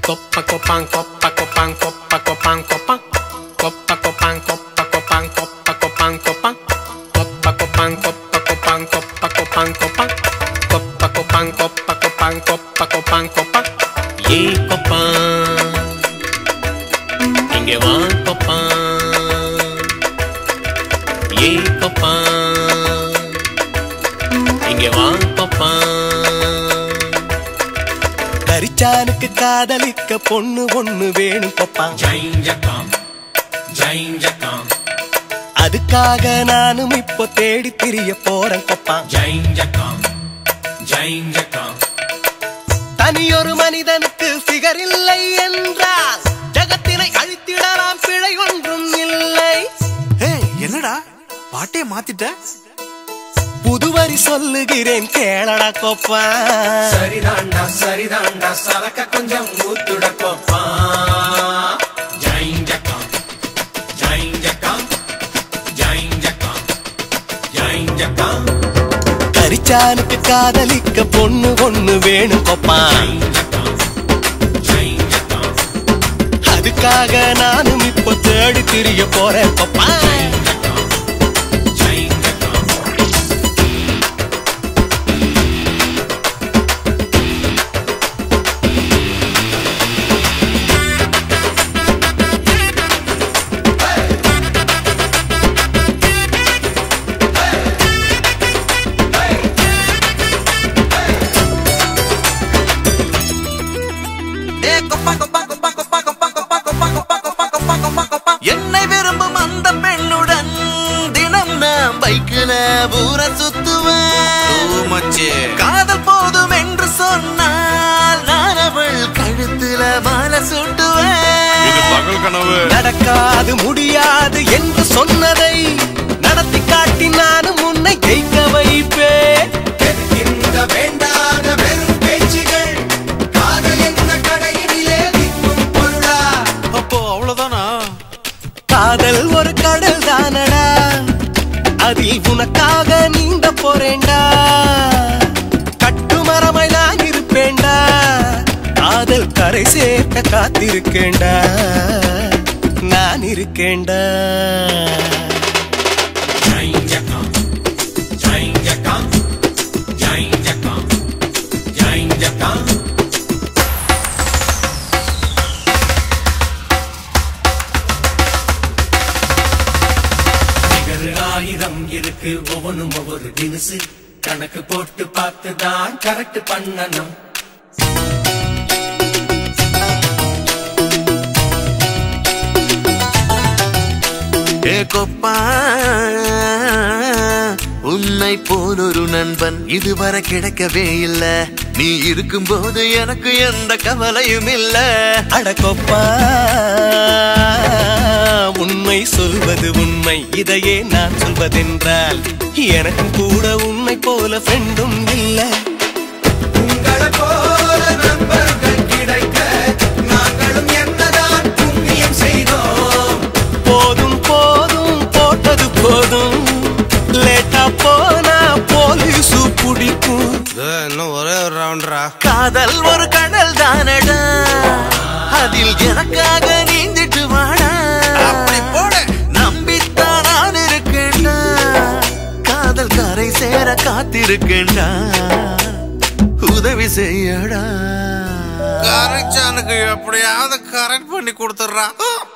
Copa copan, copa copan, copa copan, copan. Copa copan, copa copan, copa copan, copan. Copa copan, copa copan, copa copan, copan. Copa copan, copa copan, copa copan, copan. ஏ கொப்பான் இங்கே வா கொப்பான் ஏ கொப்பான் இங்கே வா கொப்பான் கரிச்சானுக்கு காதலிக்க பொண்ணு ஒண்ணு வேணும் கொப்பா ஜைஞ்சக்காம் ஜைஞ்சக்காம் அதுக்காக நானும் இப்போ தேடி திரிய போறேன் கொப்பா ஜைஞ்சக்காம் ஜைஞ்சக்காம் தனியொரு மனிதனுக்கு ஃபிகர் இல்லை என்றால் ஜகத்தினை அழித்திடலாம் பிழை ஒன்றும் இல்லை ஏய் என்னடா பாட்டே மாத்திட்ட புதுவரி சொல்லுகிறேன் கேளடா கொப்பா சரிதாண்டா சரிதாண்டா சரக்க கொஞ்சம் ஊத்துட கோப்பா ஜைஞ்சக்காம் ஜைஞ்சக்காம் ஜைஞ்சக்காம் ஜைஞ்சக்காம் கரிச்சானுக்கு காதலிக்க பொண்ணு ஒண்ணு வேணும் கொப்பா ஜைஞ்சக்காம் ஜைஞ்சக்காம் அதுக்காக நானும் இப்போ தேடி திரிய போறேன் கொப்பா ஜைஞ்சக்காம் ஜைஞ்சக்காம் என்னை விரும்பும் அந்த பெண்ணுடன் தினம் நான் பைக்கில ஊர சுத்துவேன் காதல் போதும் என்று சொன்னால் நான் அவள் கழுத்துல மாலை சுட்டுவேன் பகல் கனவு நடக்காது முடியாது என்று சொன்னதை நடத்தி காட்டி நானும் உன்னை ஜெயிக்க வைப்பேன் இந்த வேண்டாத வெறும் பேச்சுகள் காதல் என்ற கடையிலே விற்கும் பொருளா அப்போ அவ்வளவுதானா காதல் ஒரு கடல் தானடா அதில் உனக்காக நீந்த போறேன்டா கட்டுமரமாய் நான் இருப்பேன்டா காதல் கரை சேர்க்க காத்திருக்கேன்டா நான் இருக்கேன்டா ஜைஞ்சக்காம் ஜைஞ்சக்காம் ஜைஞ்சக்காம் ஜைஞ்சக்காம் நிகர் ஆயிரம் இருக்கு ஒவ்வொன்றும் ஒவ்வொரு தினுசு கணக்கு போட்டு பார்த்து தான் கரெக்ட் பண்ணணும் ஏ கொப்பா உன்னை போலொரு நண்பன் இதுவரை கிடைக்கவே இல்ல நீ இருக்கும்போது எனக்கு எந்த கவலையும் இல்ல அடக்கொப்பா உண்மை சொல்வது உண்மை இதையே நான் சொல்வதென்றால் எனக்கும் கூட உன்னை போல ஃப்ரெண்டும் இல்லை உங்களை போல நண்பர்கள் கிடைக்க நாங்களும் என்னதான் புண்ணியம் செய்தோம் போதும் போதும் போட்டது போதும் லேட்டா போனா போலீசு பிடிக்கும் இன்னும் ஒரே ஒரு ரவுண்டரா காதல் ஒரு கடல் தானடா அதில் எனக்காக நீந்திட்டு வாடா அப்படி போடு. நம்பித்தான் நான் இருக்கேன்டா காதல் கரை சேர காத்திருக்கேன்டா உதவி செய்யடா கரெக்டானுக்கு எப்படியாவது கரெக்ட் பண்ணி கொடுத்துட்றான்